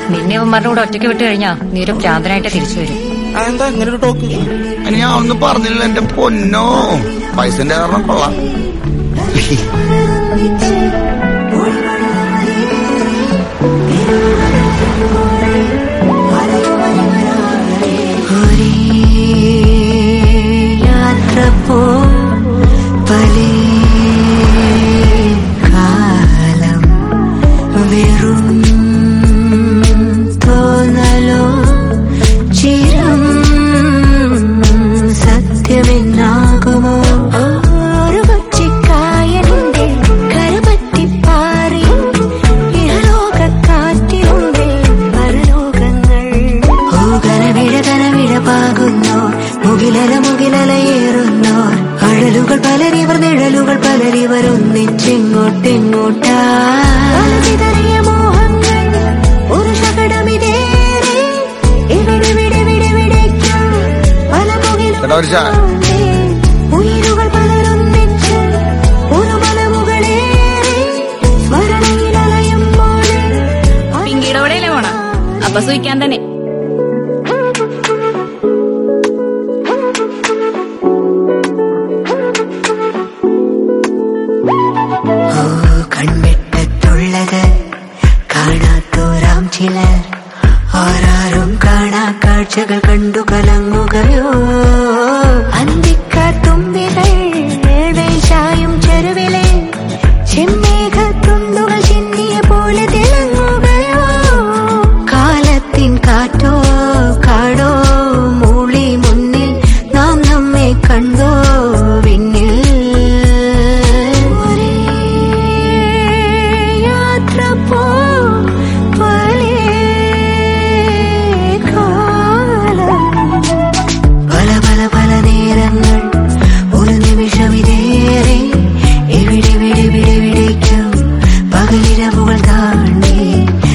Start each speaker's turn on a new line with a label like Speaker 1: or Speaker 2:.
Speaker 1: നിന്നെ ഇവന്മാരുടെ കൂടെ ഒറ്റയ്ക്ക് വിട്ട് കഴിഞ്ഞാ നീ ഒരു ഭ്രാന്തനായിട്ട് തിരിച്ചു വരും
Speaker 2: എന്താ അങ്ങനെ ഒരു ടോക്ക്
Speaker 3: അതിന് ഞാൻ ഒന്നും പറഞ്ഞില്ല എന്റെ പൊന്നോ പൈസന്റെ കാരണം കൊള്ളാം
Speaker 4: ഒരേ യാത്ര പോ പലേ കാലം വെറും തോന്നലോ ചിരം സത്യമെന്നാകുമോ ഒരു കൊച്ചിക്കായലിന്റെ കരപറ്റിപ്പാറി ഇഹലോകക്കാറ്റിലുണ്ട് പരലോകങ്ങൾ ഓ കനവിഴ കനവിഴ പാകുന്നു മുകിലല മുകിലലയേറുന്നു അഴലുകൾ പലരിവർ നിഴലുകൾ പലരിവർ ഒന്നിച്ചിങ്ങോട്ടിങ്ങോട്ടാ ചിതറിയ മോഹങ്ങൾ ഒരു ശകടമിതേറെ ഇവിടെ ഇവിടെ ഇവിടെ വിടയ്ക്കും പല മുകിലും
Speaker 3: ചേട്ടാ ഒരു ചായ
Speaker 4: ഉയരുകൾ പലരൊന്നിച്ച് ഒരു മലമുകളേറെ സ്മരണയിൽ അലയുമ്പോൾ
Speaker 5: പിങ്കിയുടെ കൂടെയല്ലേ പോണ അപ്പൊ സൂയിക്കാൻ തന്നെ
Speaker 4: ഓ കൺവെട്ടത്തുള്ളത് കാണാത്തോരാം ചിലർ ആരാരും കാണാ കാഴ്ചകൾ കണ്ടു കലങ്ങുകയോ അന്തിക്കാത്തുമ്പികൾ വേശായും ചെരുവിലെ ചെമ്മേഘത്തുണ്ടുകൾ ചിന്നിയ പോലെ തിളങ്ങുകയോ കാലത്തിൻ കാറ്റോ കാടോ മൂളി മുന്നിൽ നാം നമ്മെ കണ്ടോ വിണ്ണിൽ ഒരേ യാത്ര പോ പലേ കാലം പല പല പല നേരങ്ങൾ ഒരു നിമിഷം ഇതേറെ എവിടെ വിടെ വിടെ വിടയ്ക്കും പകലിരവുകൾ താണ്ടി